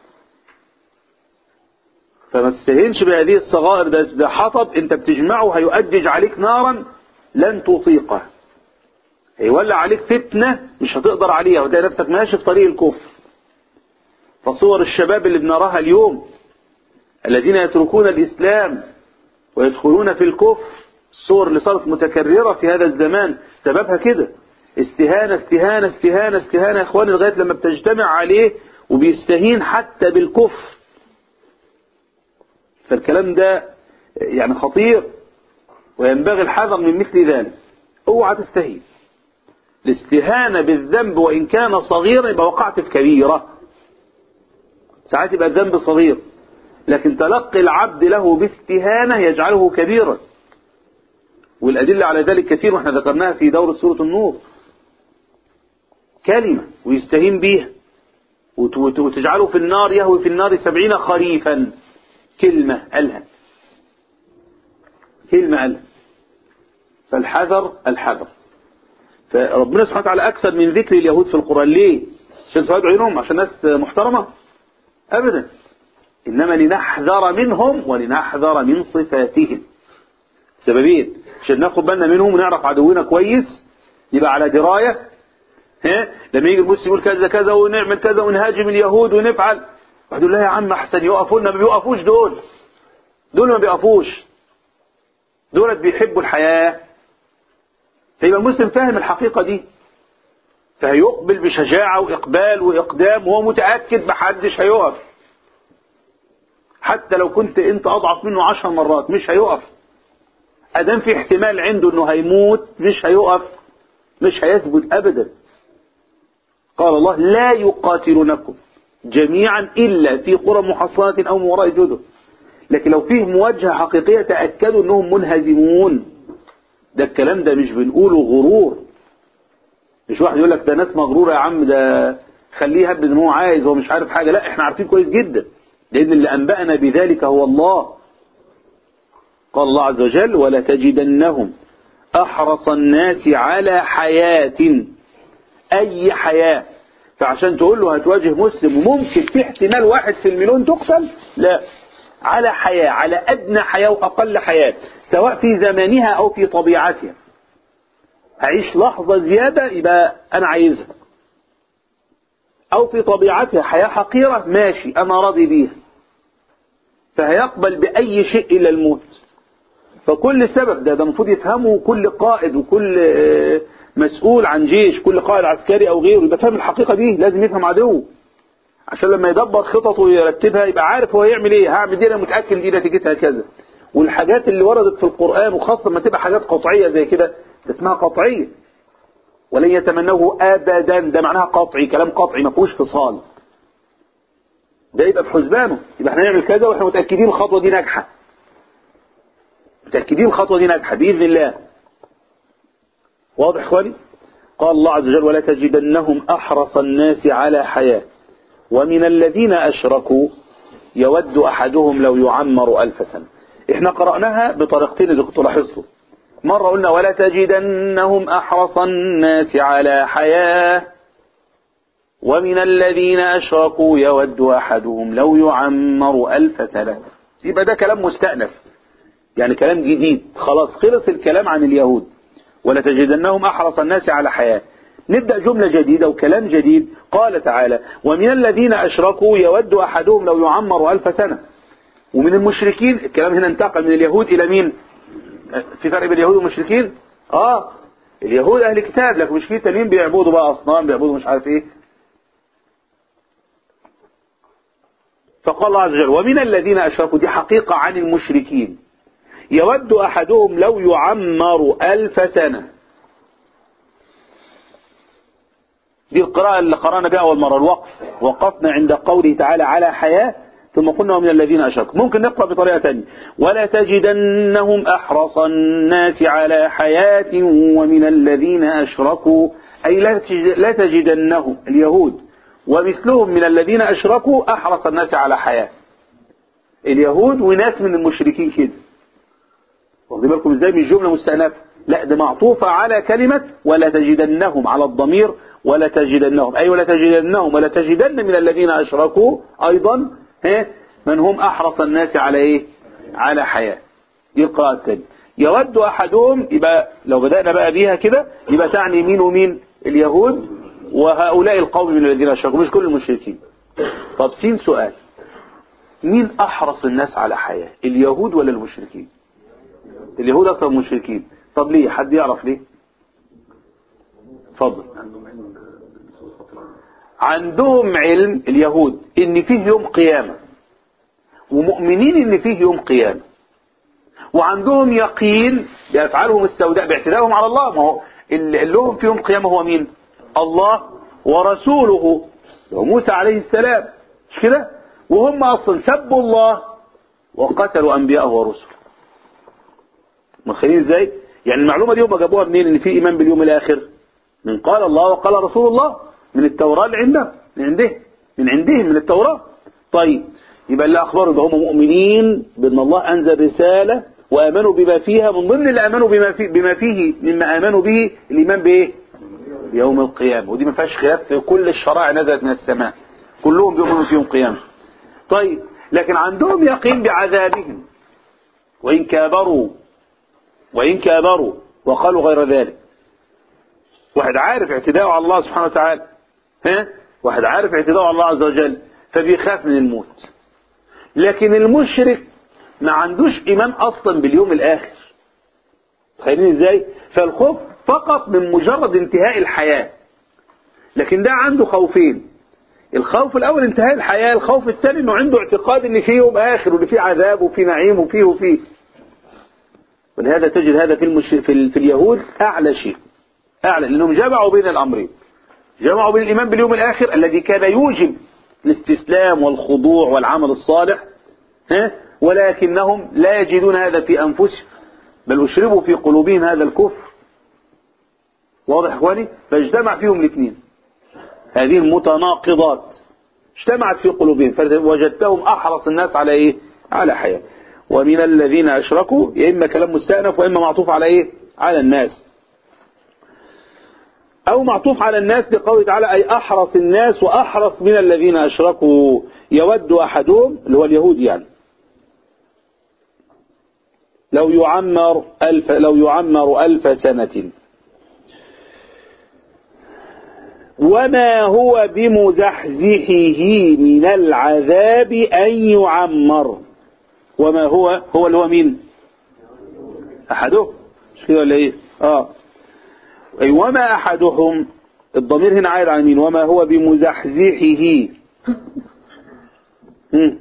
فما تستهينش بهذه الصغائر ده, ده حطب انت بتجمعه هيؤجج عليك نارا لن تطيقه هيولع عليك فتنة مش هتقدر عليها وتلاقي نفسك ماشي في طريق الكفر فصور الشباب اللي بنراها اليوم الذين يتركون الإسلام ويدخلون في الكفر الصور اللي صارت متكررة في هذا الزمان سببها كده استهانة استهانة استهانة استهانة يا اخواني لغاية لما بتجتمع عليه وبيستهين حتى بالكفر فالكلام ده يعني خطير وينبغي الحذر من مثل ذلك اوعى تستهين الاستهانة بالذنب وإن كان صغيرا يبقى وقعت في كبيرة ساعات يبقى الذنب صغير لكن تلقي العبد له باستهانة يجعله كبيرا والأدلة على ذلك كثير واحنا ذكرناها في دورة سورة النور كلمة ويستهين بيها وتجعله في النار يهوي في النار سبعين خريفا كلمة قالها كلمة قالها فالحذر الحذر فربنا سبحانه وتعالى أكثر من ذكر اليهود في القرآن ليه عشان سواد عينهم عشان ناس محترمة أبدا إنما لنحذر منهم ولنحذر من صفاتهم سببين عشان ناخد بالنا منهم ونعرف عدونا كويس يبقى على دراية ها لما يجي المسلم يقول كذا كذا ونعمل كذا ونهاجم اليهود ونفعل واحد يقول لا يا عم احسن يقفوا لنا ما بيوقفوش دول دول ما بيقفوش دولت بيحبوا الحياة فيبقى المسلم فاهم الحقيقة دي فهيقبل بشجاعة وإقبال وإقدام وهو متأكد محدش هيقف حتى لو كنت انت أضعف منه عشر مرات مش هيقف أدام في احتمال عنده انه هيموت مش هيقف مش هيثبت أبدا قال الله لا يقاتلونكم جميعا إلا في قرى محصنة أو من وراء جدر لكن لو فيه مواجهة حقيقية تأكدوا أنهم منهزمون ده الكلام ده مش بنقوله غرور مش واحد يقول لك ده ناس مغرورة يا عم ده خليه يهبد ان هو عايز هو مش عارف حاجة لا احنا عارفين كويس جدا لأن اللي أنبأنا بذلك هو الله قال الله عز وجل ولا تجدنهم أحرص الناس على حياة أي حياة فعشان تقول له هتواجه مسلم وممكن في احتمال واحد في المليون تقتل لا على حياة على أدنى حياة وأقل حياة سواء في زمانها أو في طبيعتها هعيش لحظة زيادة يبقى أنا عايزها أو في طبيعتها حياة حقيرة ماشي أنا راضي بيها فهيقبل بأي شيء إلا الموت فكل سبب ده ده المفروض يفهمه كل قائد وكل آه، مسؤول عن جيش كل قائد عسكري أو غيره يبقى فاهم الحقيقة دي لازم يفهم عدوه عشان لما يدبر خططه ويرتبها يبقى عارف هو يعمل ايه هعمل دي انا متاكد دي نتيجتها كذا والحاجات اللي وردت في القران وخاصه لما تبقى حاجات قطعيه زي كده ده اسمها قطعيه ولن يتمنوه ابدا ده معناها قطعي كلام قطعي ما فيهوش فصال ده يبقى في حسبانه يبقى احنا نعمل كذا واحنا متاكدين الخطوه دي ناجحه متاكدين الخطوه دي ناجحه باذن الله واضح اخواني قال الله عز وجل ولا تجدنهم احرص الناس على حياه ومن الذين أشركوا يود أحدهم لو يعمر ألف سنة احنا قرأناها بطريقتين إذا كنتوا لاحظتوا مرة قلنا ولا تجدنهم أحرص الناس على حياة ومن الذين أشركوا يود أحدهم لو يعمر ألف سنة يبقى ده كلام مستأنف يعني كلام جديد خلاص خلص الكلام عن اليهود ولا تجدنهم أحرص الناس على حياة نبدأ جملة جديدة وكلام جديد قال تعالى ومن الذين أشركوا يود أحدهم لو يعمر ألف سنة ومن المشركين الكلام هنا انتقل من اليهود إلى مين في فرق بين اليهود والمشركين آه اليهود أهل كتاب لكن مش في تانيين بيعبدوا بقى أصنام بيعبدوا مش عارف إيه فقال الله عز وجل ومن الذين أشركوا دي حقيقة عن المشركين يود أحدهم لو يعمر ألف سنة دي القراءة اللي قرأنا بها أول مرة الوقف وقفنا عند قوله تعالى على حياة ثم قلنا ومن الذين أشركوا ممكن نقرأ بطريقة ثانية ولا تجدنهم أحرص الناس على حياة ومن الذين أشركوا أي لا تجد- لا تجدنهم اليهود ومثلهم من الذين أشركوا أحرص الناس على حياة اليهود وناس من المشركين كده واخدين بالكم ازاي مش جملة مستأنفة لا ده معطوفة على كلمة ولا تجدنهم على الضمير ولا تجدنهم أي ولا تجدنهم ولا تجدن من الذين أشركوا أيضا ها من هم أحرص الناس على إيه على حياة دي القراءة الثانية يود أحدهم يبقى لو بدأنا بقى بيها كده يبقى تعني مين ومين اليهود وهؤلاء القوم من الذين أشركوا مش كل المشركين طب سين سؤال مين أحرص الناس على حياة اليهود ولا المشركين اليهود أكثر من المشركين طب ليه حد يعرف ليه اتفضل عندهم علم اليهود ان فيه يوم قيامة ومؤمنين ان فيه يوم قيامة وعندهم يقين بأفعالهم السوداء باعتدائهم على الله ما هو اللي لهم في يوم قيامة هو مين الله ورسوله وموسى عليه السلام مش كده وهم اصلا سبوا الله وقتلوا انبياءه ورسله متخيلين ازاي يعني المعلومة دي هم جابوها منين ان في ايمان باليوم الاخر من قال الله وقال رسول الله من التوراة اللي عندهم من عنده من عندهم من التوراة طيب يبقى اللي أخبروا ده هم مؤمنين بأن الله أنزل رسالة وآمنوا بما فيها من ضمن اللي آمنوا بما, في بما فيه مما آمنوا به الإيمان بإيه بيوم القيامة ودي ما فيهاش خلاف في كل الشرائع نزلت من السماء كلهم بيؤمنوا في يوم القيامة طيب لكن عندهم يقين بعذابهم وإن كابروا وإن كابروا وقالوا غير ذلك واحد عارف اعتداءه على الله سبحانه وتعالى ها واحد عارف اعتداءه على الله عز وجل فبيخاف من الموت لكن المشرك ما عندوش ايمان اصلا باليوم الاخر تخيلين ازاي فالخوف فقط من مجرد انتهاء الحياة لكن ده عنده خوفين الخوف الاول انتهاء الحياة الخوف الثاني انه عنده اعتقاد ان فيه يوم اخر وان فيه عذاب وفيه نعيم وفيه وفيه ولهذا تجد هذا في, المش... في, ال... في اليهود اعلى شيء اعلى لانهم جمعوا بين الامرين جمعوا بين الايمان باليوم الاخر الذي كان يوجب الاستسلام والخضوع والعمل الصالح ها ولكنهم لا يجدون هذا في انفسهم بل اشربوا في قلوبهم هذا الكفر واضح اخواني فاجتمع فيهم الاثنين هذه المتناقضات اجتمعت في قلوبهم فوجدتهم احرص الناس على ايه على حياة ومن الذين اشركوا يا اما كلام مستأنف واما معطوف على ايه على الناس او معطوف على الناس بقوله تعالى اي احرص الناس واحرص من الذين اشركوا يود احدهم اللي هو اليهود يعني لو يعمر ألف لو يعمر ألف سنة وما هو بمزحزحه من العذاب أن يعمر وما هو هو اللي هو مين أحده مش كده ولا إيه آه أي وما أحدهم الضمير هنا عائد على مين وما هو بمزحزحه مم.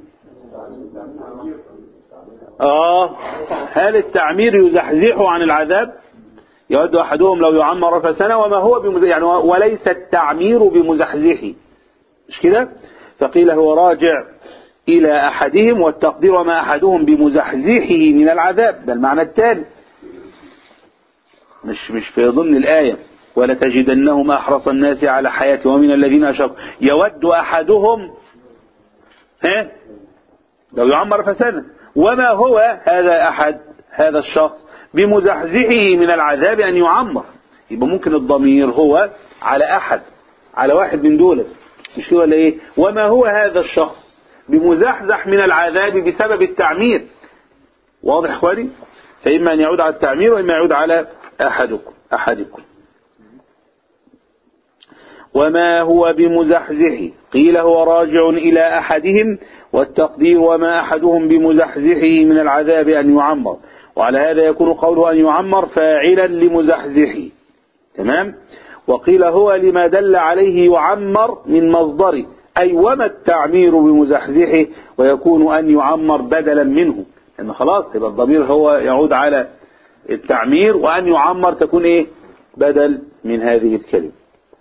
آه هل التعمير يزحزحه عن العذاب يود أحدهم لو يعمر ألف سنة وما هو بمز... يعني وليس التعمير بمزحزحه مش كده فقيل هو راجع إلى أحدهم والتقدير وما أحدهم بمزحزحه من العذاب ده المعنى التالي مش مش في ضمن الآية ولتجدنهم أحرص الناس على حياة ومن الذين أشركوا يود أحدهم ها لو يعمر فسنة وما هو هذا أحد هذا الشخص بمزحزحه من العذاب أن يعمر يبقى ممكن الضمير هو على أحد على واحد من دول مش كده ولا إيه وما هو هذا الشخص بمزحزح من العذاب بسبب التعمير واضح اخواني فإما أن يعود على التعمير وإما يعود على أحدكم أحدكم وما هو بمزحزحه قيل هو راجع إلى أحدهم والتقدير وما أحدهم بمزحزحه من العذاب أن يعمر وعلى هذا يكون قوله أن يعمر فاعلا لمزحزحه تمام وقيل هو لما دل عليه يعمر من مصدره أي وما التعمير بمزحزحه ويكون أن يعمر بدلا منه لأن خلاص يبقى الضمير هو يعود على التعمير وأن يعمر تكون إيه بدل من هذه الكلمة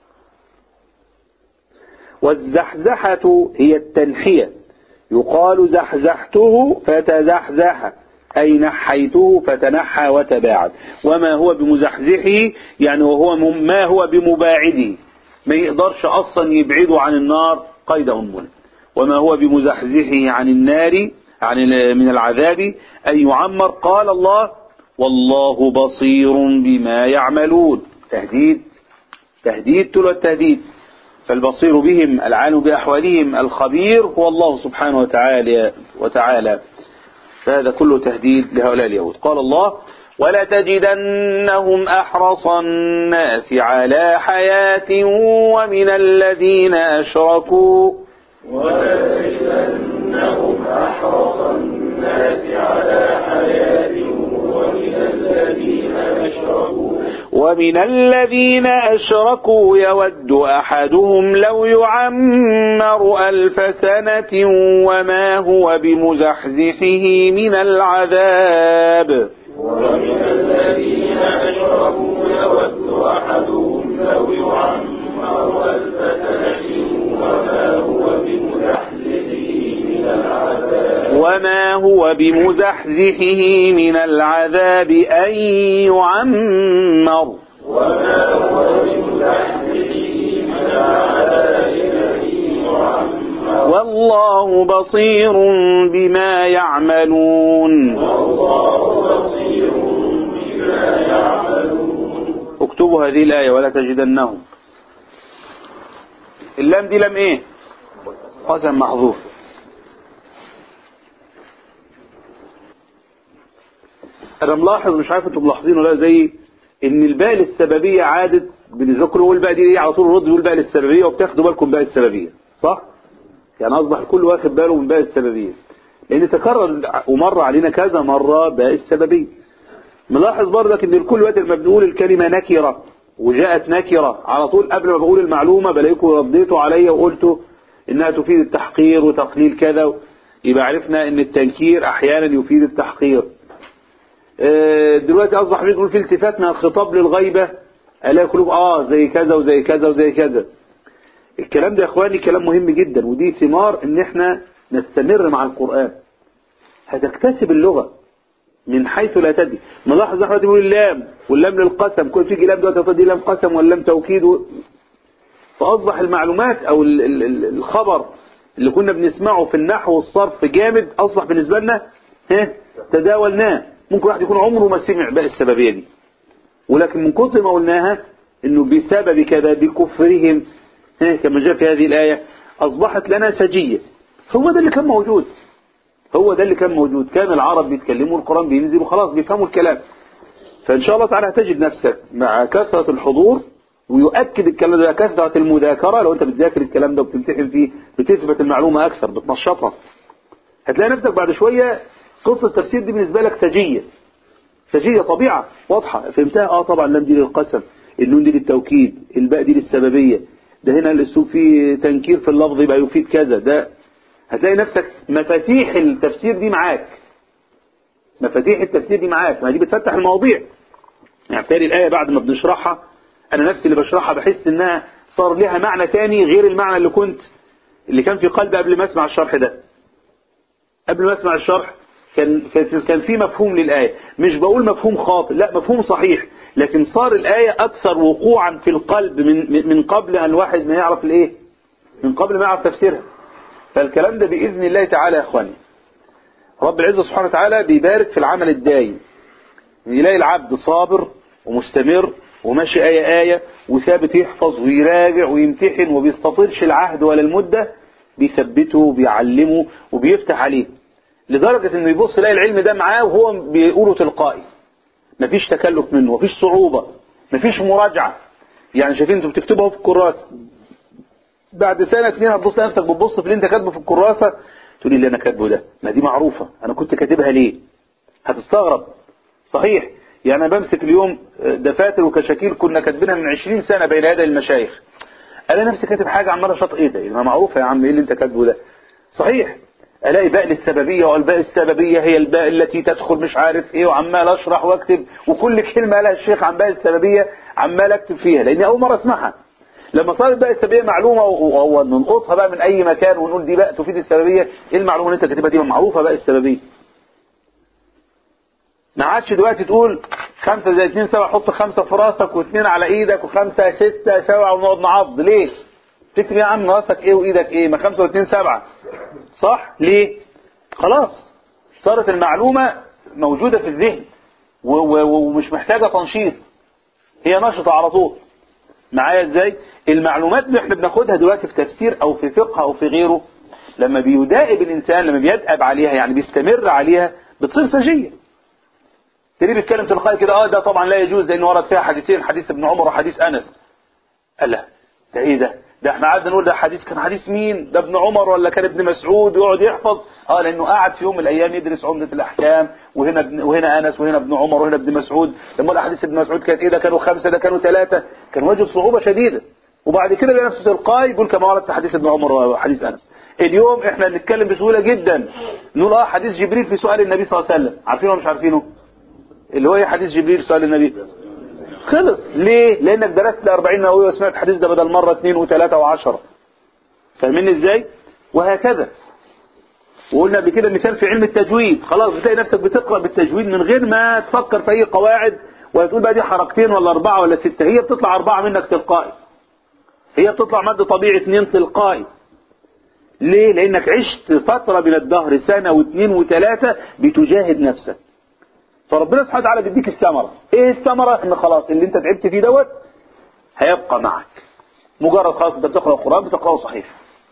والزحزحة هي التنحية يقال زحزحته فتزحزح أي نحيته فتنحى وتباعد وما هو بمزحزحه يعني وهو ما هو بمباعده ما يقدرش أصلا يبعده عن النار قيد أنمله وما هو بمزحزحه عن النار عن من العذاب أن يعمر قال الله والله بصير بما يعملون تهديد تهديد تلو التهديد فالبصير بهم العالم بأحوالهم الخبير هو الله سبحانه وتعالى وتعالى فهذا كله تهديد لهؤلاء اليهود قال الله ولتجدنهم أحرص الناس على حياة ومن الذين أشركوا ولتجدنهم أحرص الناس على حياة ومن الذين أشركوا ومن الذين أشركوا يود أحدهم لو يعمر ألف سنة وما هو بمزحزحه من العذاب ومن الذين أشركوا يود أحدهم لو يعمر ألف سنة وما هو بمزحزحه من العذاب وما هو بمزحزحه من العذاب أن يعمر وما هو بمزحزحه من العذاب أن يعمر والله بصير بما يعملون والله بصير بما يعملون اكتبوا هذه الآية ولا تجدنهم اللام دي لام ايه قسم محذوف انا ملاحظ مش عارف انتم ملاحظين ولا زي ان الباء للسببية عادت بالنسبة لكم هو الباء دي ايه على طول الرد يقول باء للسببية وبتاخدوا بالكم باء السببية صح يعني اصبح الكل واخد باله من باء السببية لان تكرر ومر علينا كذا مرة باء السببية ملاحظ برضك ان الكل وقت لما بنقول الكلمة نكرة وجاءت نكرة على طول قبل ما بقول المعلومة بلاقيكم رديتوا عليا وقلتوا انها تفيد التحقير وتقليل كذا يبقى عرفنا ان التنكير احيانا يفيد التحقير آه، دلوقتي اصبح بنقول في التفات من الخطاب للغيبة الاقي كلهم اه زي كذا وزي كذا وزي كذا الكلام ده يا اخواني كلام مهم جدا ودي ثمار ان احنا نستمر مع القرآن هتكتسب اللغة من حيث لا تدري ملاحظ احمد يقول اللام واللام للقسم كل تيجي لام دلوقتي تقول لام قسم واللام توكيد و... فاصبح المعلومات او ال- ال- ال- الخبر اللي كنا بنسمعه في النحو والصرف جامد اصبح بالنسبه لنا ها تداولناه ممكن واحد يكون عمره ما سمع بقى السببيه دي ولكن من كتر ما قلناها انه بسبب كذا بكفرهم ها كما جاء في هذه الايه اصبحت لنا سجيه هو ده اللي كان موجود هو ده اللي كان موجود كان العرب بيتكلموا القرآن بينزل وخلاص بيفهموا الكلام فإن شاء الله تعالى هتجد نفسك مع كثرة الحضور ويؤكد الكلام ده كثرة المذاكرة لو أنت بتذاكر الكلام ده وبتمتحن فيه بتثبت المعلومة أكثر بتنشطها هتلاقي نفسك بعد شوية قصة التفسير دي بالنسبة لك سجية سجية طبيعة واضحة فهمتها اه طبعا اللام دي للقسم النون دي للتوكيد الباء دي للسببية ده هنا الاسلوب فيه تنكير في اللفظ يبقى يفيد كذا ده هتلاقي نفسك مفاتيح التفسير دي معاك مفاتيح التفسير دي معاك ما دي بتفتح المواضيع يعني بالتالي الآية بعد ما بنشرحها أنا نفسي اللي بشرحها بحس إنها صار لها معنى تاني غير المعنى اللي كنت اللي كان في قلبي قبل ما أسمع الشرح ده قبل ما أسمع الشرح كان كان في مفهوم للآية مش بقول مفهوم خاطئ لا مفهوم صحيح لكن صار الآية أكثر وقوعا في القلب من من قبل أن الواحد ما يعرف الإيه من قبل ما يعرف تفسيرها فالكلام ده بإذن الله تعالى يا أخواني رب العزة سبحانه وتعالى بيبارك في العمل الدايم يلاقي العبد صابر ومستمر وماشي آية آية وثابت يحفظ ويراجع ويمتحن وبيستطيلش العهد ولا المدة بيثبته وبيعلمه وبيفتح عليه لدرجة انه يبص يلاقي العلم ده معاه وهو بيقوله تلقائي مفيش تكلف منه مفيش صعوبة مفيش مراجعة يعني شايفين انتوا بتكتبوا في الكراسة بعد سنة اتنين هتبص نفسك بتبص في اللي انت كاتبه في الكراسة تقول لي اللي انا كاتبه ده ما دي معروفة انا كنت كاتبها ليه هتستغرب صحيح يعني انا بمسك اليوم دفاتر وكشاكيل كنا كاتبينها من 20 سنة بين يدي المشايخ انا نفسي كاتب حاجة عمال اشط ايه ده ما معروفة يا عم ايه اللي انت كاتبه ده صحيح الاقي باء للسببية والباء السببية هي الباء التي تدخل مش عارف ايه وعمال اشرح واكتب وكل كلمة قالها الشيخ عن باء السببية عمال اكتب فيها لاني اول مرة اسمعها لما صارت بقى السببية معلومة وهو ننقطها بقى من اي مكان ونقول دي بقى تفيد السببية ايه المعلومة اللي انت كاتبها دي معروفة بقى السببية ما عادش دلوقتي تقول خمسة زي اتنين سبعة حط خمسة في راسك واثنين على ايدك وخمسة ستة سبعة ونقعد نعض ليه تكتب يا عم راسك ايه وايدك ايه ما خمسة واثنين سبعة صح ليه خلاص صارت المعلومة موجودة في الذهن ومش محتاجة تنشيط هي نشطة على طول معايا ازاي المعلومات اللي احنا بناخدها دلوقتي في تفسير او في فقه او في غيره لما بيدائب الانسان لما بيدأب عليها يعني بيستمر عليها بتصير سجية تلاقيه بيتكلم تلقائي كده اه ده طبعا لا يجوز لان ورد فيها حديثين حديث ابن عمر وحديث انس قال لا ده ايه ده ده احنا قعدنا نقول ده حديث كان حديث مين ده ابن عمر ولا كان ابن مسعود ويقعد يحفظ اه لانه قاعد في يوم من الايام يدرس عمدة الاحكام وهنا ابن وهنا انس وهنا ابن عمر وهنا ابن مسعود لما الاحاديث ابن مسعود كانت ايه ده كانوا خمسة ده كانوا ثلاثة كان وجد صعوبة شديدة وبعد كده بقى نفسه تلقائي يقول كما ورد في حديث ابن عمر وحديث انس اليوم احنا نتكلم بسهولة جدا نقول اه حديث جبريل في سؤال النبي صلى الله عليه وسلم عارفينه ولا مش عارفينه اللي هو ايه حديث جبريل سؤال النبي خلص ليه لانك درست 40 نووي وسمعت حديث ده بدل مرة اثنين وثلاثة وعشرة فاهمين ازاي وهكذا وقلنا قبل كده مثال في علم التجويد خلاص بتلاقي نفسك بتقرأ بالتجويد من غير ما تفكر في اي قواعد ولا تقول بقى دي حركتين ولا اربعة ولا ستة هي بتطلع اربعة منك تلقائي هي بتطلع مادة طبيعي اثنين تلقائي ليه لانك عشت فترة من الدهر سنة واثنين وثلاثة بتجاهد نفسك فربنا سبحانه وتعالى بيديك الثمرة ايه الثمرة ان خلاص اللي انت تعبت فيه دوت هيبقى معك مجرد خلاص انت بتقرأ القرآن بتقرأه صحيح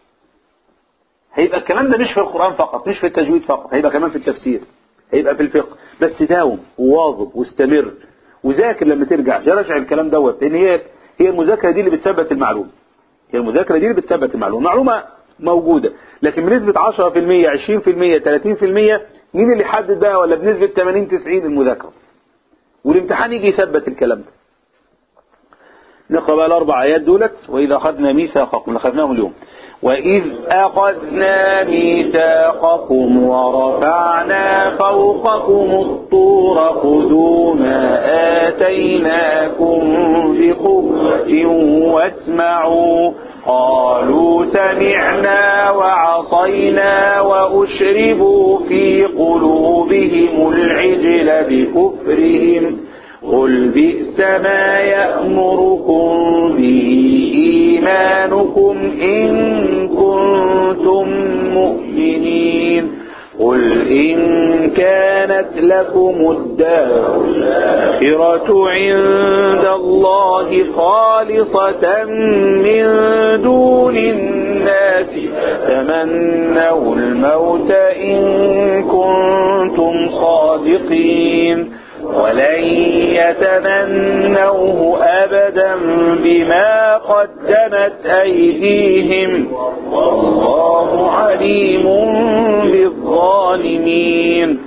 هيبقى الكلام ده مش في القرآن فقط مش في التجويد فقط هيبقى كمان في التفسير هيبقى في الفقه بس داوم وواظب واستمر وذاكر لما ترجع راجع الكلام دوت لان هي هي المذاكرة دي اللي بتثبت المعلومة هي المذاكرة دي اللي بتثبت المعلومة معلومة موجودة لكن بنسبة 10% 20% 30% مين اللي حدد ده ولا بنسبة 80 90 المذاكرة والامتحان يجي يثبت الكلام ده نقرأ بقى الأربع آيات دولت وإذا أخذنا ميثاقكم اللي أخذناه اليوم وإذ أخذنا ميثاقكم ورفعنا فوقكم الطور خذوا ما آتيناكم بقوة واسمعوا قالوا سمعنا وعصينا وأشربوا في قلوبهم العجل بكفرهم قل بئس ما يأمركم به إيمانكم إن كنتم مؤمنين قل إن كانت لكم الدار الآخرة عند الله خالصة من دون الناس تمنوا الموت إن كنتم صادقين ولن يتمنوه أبدا بما قدمت أيديهم والله عليم بالظالمين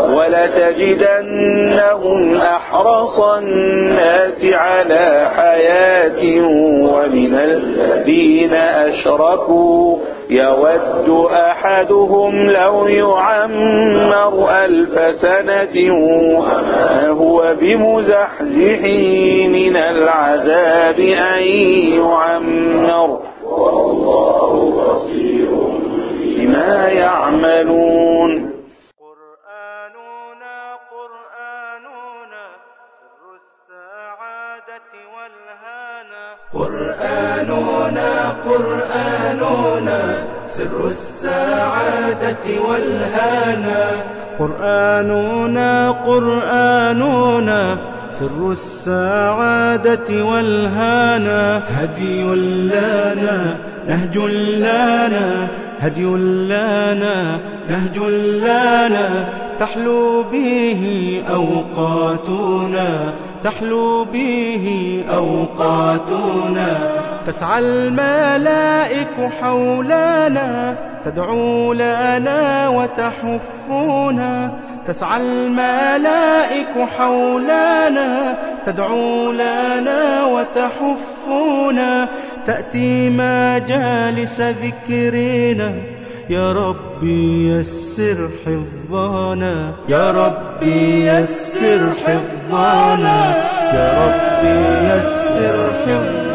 ولتجدنهم أحرص الناس على حياة ومن الذين أشركوا يود أحدهم لو يعمر ألف سنة وما هو بمزحزحه من العذاب أن يعمر والله بصير بما يعملون قرآننا قرآننا سر السعادة والهانا قرآننا قرآننا سر السعادة والهانا قرآننا قرآننا سر السعادة والهانا هدي لنا نهج لنا هدي لنا نهج لنا تحلو به أوقاتنا تحلو به أوقاتنا تسعى الملائك حولنا تدعو لنا وتحفنا تسعى الملائك حولنا تدعو لنا وتحفنا تأتي مجالس ذكرنا يا ربي يسر حفظنا يا ربي يسر حفظنا يا ربي يسر حفظنا